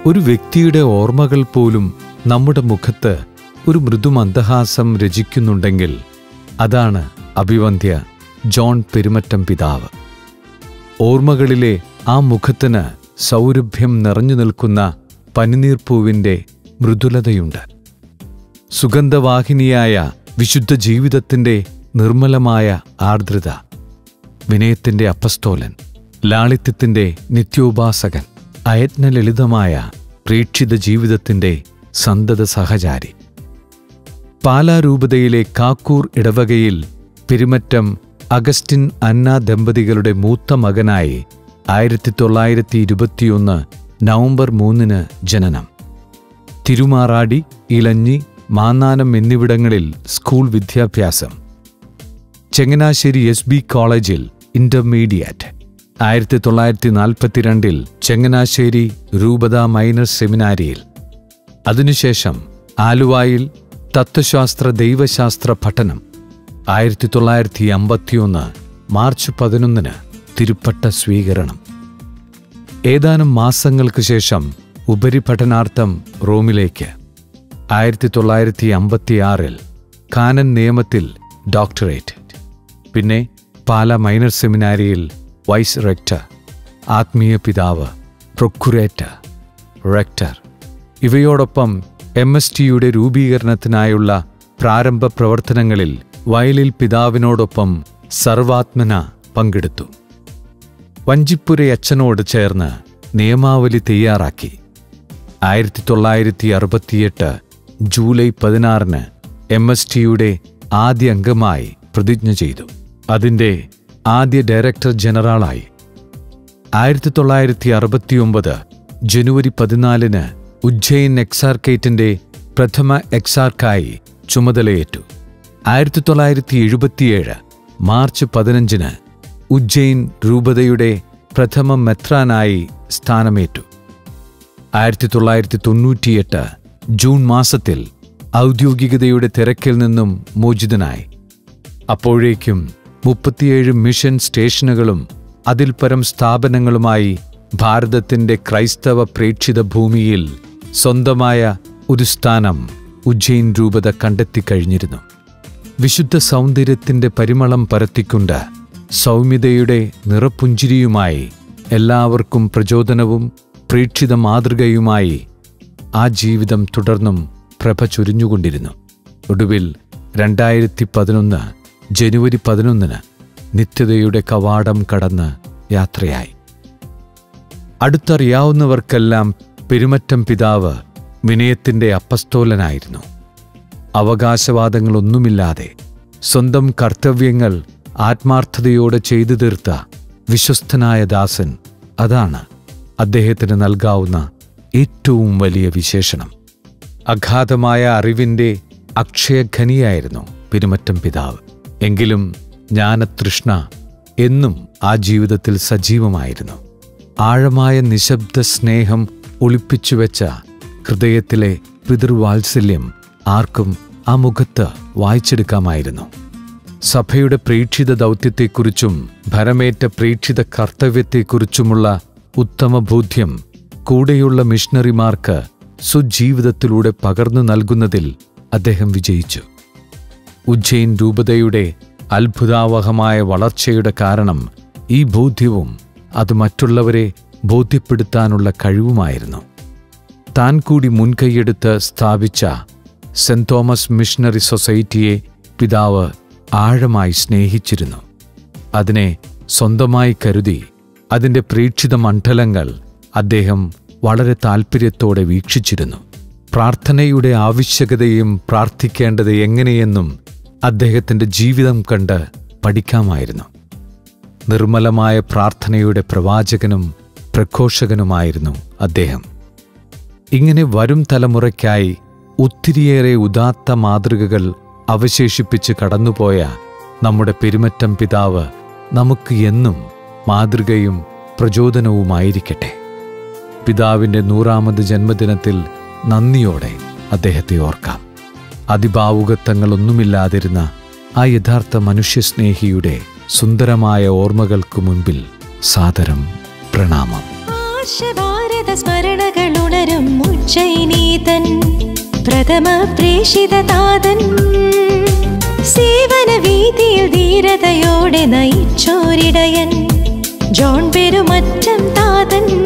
ഒരു വ്യക്തിയുടെ ഓർമ്മകൾ പോലും നമ്മുടെ മുഖത്ത് ഒരു മൃദുമന്ദഹാസം രചിക്കുന്നുണ്ടെങ്കിൽ അതാണ് അഭിവന്ധ്യ ജോൺ പെരുമറ്റം പിതാവ് ഓർമ്മകളിലെ ആ മുഖത്തിന് സൗരഭ്യം നിറഞ്ഞു നിൽക്കുന്ന പനിനീർപ്പൂവിൻ്റെ മൃദുലതയുണ്ട് സുഗന്ധവാഹിനിയായ വിശുദ്ധ ജീവിതത്തിൻ്റെ നിർമ്മലമായ ആർദ്രത വിനയത്തിൻ്റെ അപ്പസ്തോലൻ ലാളിത്യത്തിൻ്റെ നിത്യോപാസകൻ അയത്ന ലളിതമായ പ്രേക്ഷിത ജീവിതത്തിൻ്റെ സന്തത സഹചാരി പാലാരൂപതയിലെ കാക്കൂർ ഇടവകയിൽ പെരുമറ്റം അഗസ്റ്റിൻ അന്ന ദമ്പതികളുടെ മൂത്ത മകനായി ആയിരത്തി തൊള്ളായിരത്തി ഇരുപത്തിയൊന്ന് നവംബർ മൂന്നിന് ജനനം തിരുമാറാടി ഇലഞ്ഞി മാന്നാനം എന്നിവിടങ്ങളിൽ സ്കൂൾ വിദ്യാഭ്യാസം ചങ്ങനാശ്ശേരി എസ് ബി കോളേജിൽ ഇന്റർമീഡിയറ്റ് ആയിരത്തി തൊള്ളായിരത്തി നാൽപ്പത്തിരണ്ടിൽ ചങ്ങനാശ്ശേരി രൂപത മൈനർ സെമിനാരിയിൽ അതിനുശേഷം ആലുവായിൽ തത്വശാസ്ത്ര ദൈവശാസ്ത്ര പഠനം ആയിരത്തി തൊള്ളായിരത്തി അമ്പത്തിയൊന്ന് മാർച്ച് പതിനൊന്നിന് തിരുപ്പട്ട സ്വീകരണം ഏതാനും മാസങ്ങൾക്ക് ശേഷം ഉപരിപഠനാർത്ഥം റോമിലേക്ക് ആയിരത്തി തൊള്ളായിരത്തി അമ്പത്തിയാറിൽ കാനൻ നിയമത്തിൽ ഡോക്ടറേറ്റ് പിന്നെ പാല മൈനർ സെമിനാരിയിൽ വൈസ് റെക്ടർ ആത്മീയ പിതാവ് പ്രൊക്കുറേറ്റർ റെക്ടർ ഇവയോടൊപ്പം എം എസ് ടിയുടെ രൂപീകരണത്തിനായുള്ള പ്രാരംഭ പ്രവർത്തനങ്ങളിൽ വയലിൽ പിതാവിനോടൊപ്പം സർവാത്മന പങ്കെടുത്തു വഞ്ചിപ്പുരയച്ഛനോട് ചേർന്ന് നിയമാവലി തയ്യാറാക്കി ആയിരത്തി തൊള്ളായിരത്തി അറുപത്തിയെട്ട് ജൂലൈ പതിനാറിന് എം എസ് ടിയുടെ ആദ്യ അംഗമായി പ്രതിജ്ഞ ചെയ്തു അതിൻ്റെ ആദ്യ ഡയറക്ടർ ജനറലായി ആയിരത്തി തൊള്ളായിരത്തി അറുപത്തിയൊമ്പത് ജനുവരി പതിനാലിന് ഉജ്ജയിൻ എക്സാർക്കേറ്റിന്റെ പ്രഥമ എക്സാർക്കായി ചുമതലയേറ്റു ആയിരത്തി തൊള്ളായിരത്തി എഴുപത്തിയേഴ് മാർച്ച് പതിനഞ്ചിന് ഉജ്ജയിൻ രൂപതയുടെ പ്രഥമ മെത്രാനായി സ്ഥാനമേറ്റു ആയിരത്തി തൊള്ളായിരത്തി തൊണ്ണൂറ്റിയെട്ട് ജൂൺ മാസത്തിൽ ഔദ്യോഗികതയുടെ തിരക്കിൽ നിന്നും മോചിതനായി അപ്പോഴേക്കും മുപ്പത്തിയേഴ് മിഷൻ സ്റ്റേഷനുകളും അതിൽ പരം സ്ഥാപനങ്ങളുമായി ഭാരതത്തിന്റെ ക്രൈസ്തവ പ്രേക്ഷിത ഭൂമിയിൽ സ്വന്തമായ ഒരു സ്ഥാനം ഉജ്ജയിൻ രൂപത കണ്ടെത്തിക്കഴിഞ്ഞിരുന്നു വിശുദ്ധ സൗന്ദര്യത്തിന്റെ പരിമളം പരത്തിക്കൊണ്ട് സൗമ്യതയുടെ നിറപുഞ്ചിരിയുമായി എല്ലാവർക്കും പ്രചോദനവും പ്രേക്ഷിത മാതൃകയുമായി ആ ജീവിതം തുടർന്നും പ്രഭ ചൊരിഞ്ഞുകൊണ്ടിരുന്നു ഒടുവിൽ രണ്ടായിരത്തി പതിനൊന്ന് ജനുവരി പതിനൊന്നിന് നിത്യതയുടെ കവാടം കടന്ന് യാത്രയായി അടുത്തറിയാവുന്നവർക്കെല്ലാം പെരുമറ്റം പിതാവ് വിനയത്തിന്റെ അപ്പസ്തോലനായിരുന്നു അവകാശവാദങ്ങളൊന്നുമില്ലാതെ സ്വന്തം കർത്തവ്യങ്ങൾ ആത്മാർത്ഥതയോടെ ചെയ്തു തീർത്ത വിശ്വസ്തനായ ദാസൻ അതാണ് അദ്ദേഹത്തിന് നൽകാവുന്ന ഏറ്റവും വലിയ വിശേഷണം അഗാധമായ അറിവിന്റെ അക്ഷയഖനിയായിരുന്നു പെരുമറ്റം പിതാവ് എങ്കിലും ജ്ഞാനതൃഷ്ണ എന്നും ആ ജീവിതത്തിൽ സജീവമായിരുന്നു ആഴമായ നിശബ്ദ സ്നേഹം ഒളിപ്പിച്ചുവെച്ച ഹൃദയത്തിലെ പിതൃവാത്സല്യം ആർക്കും ആ മുഖത്ത് വായിച്ചെടുക്കാമായിരുന്നു സഭയുടെ പ്രേക്ഷിത ദൗത്യത്തെക്കുറിച്ചും ഭരമേറ്റ പ്രേക്ഷിത കർത്തവ്യത്തെക്കുറിച്ചുമുള്ള ഉത്തമ ബോധ്യം കൂടെയുള്ള മിഷണറിമാർക്ക് സുജീവിതത്തിലൂടെ പകർന്നു നൽകുന്നതിൽ അദ്ദേഹം വിജയിച്ചു ഉജ്ജയിൻ രൂപതയുടെ അത്ഭുതാവഹമായ വളർച്ചയുടെ കാരണം ഈ ബോധ്യവും അത് മറ്റുള്ളവരെ ബോധ്യപ്പെടുത്താനുള്ള കഴിവുമായിരുന്നു താൻ കൂടി മുൻകൈയെടുത്ത് സ്ഥാപിച്ച സെന്റ് തോമസ് മിഷണറി സൊസൈറ്റിയെ പിതാവ് ആഴമായി സ്നേഹിച്ചിരുന്നു അതിനെ സ്വന്തമായി കരുതി അതിൻ്റെ പ്രേക്ഷിത മണ്ഡലങ്ങൾ അദ്ദേഹം വളരെ താൽപ്പര്യത്തോടെ വീക്ഷിച്ചിരുന്നു പ്രാർത്ഥനയുടെ ആവശ്യകതയും പ്രാർത്ഥിക്കേണ്ടത് എങ്ങനെയെന്നും അദ്ദേഹത്തിൻ്റെ ജീവിതം കണ്ട് പഠിക്കാമായിരുന്നു നിർമ്മലമായ പ്രാർത്ഥനയുടെ പ്രവാചകനും പ്രഘോഷകനുമായിരുന്നു അദ്ദേഹം ഇങ്ങനെ വരും തലമുറയ്ക്കായി ഒത്തിരിയേറെ ഉദാത്ത മാതൃകകൾ അവശേഷിപ്പിച്ച് കടന്നുപോയ നമ്മുടെ പെരുമറ്റം പിതാവ് നമുക്ക് എന്നും മാതൃകയും പ്രചോദനവുമായിരിക്കട്ടെ പിതാവിൻ്റെ നൂറാമത് ജന്മദിനത്തിൽ നന്ദിയോടെ അദ്ദേഹത്തെ ഓർക്കാം അതിഭാവുകത്വങ്ങളൊന്നുമില്ലാതിരുന്ന ആ യഥാർത്ഥ മനുഷ്യസ്നേഹിയുടെ സുന്ദരമായ ഓർമ്മകൾക്കു മുൻപിൽ സാദരം പ്രണാമം ആശഭാരത സ്മരണകളുണ വരും ഉജ്ജയിനീതൻ പ്രഥമ പ്രേഷിത താതൻ സേവന വീതിയിൽ ധീരതയോടെ നയിച്ചോരിടയൻ ജോൺ പെരുമറ്റം താതൻ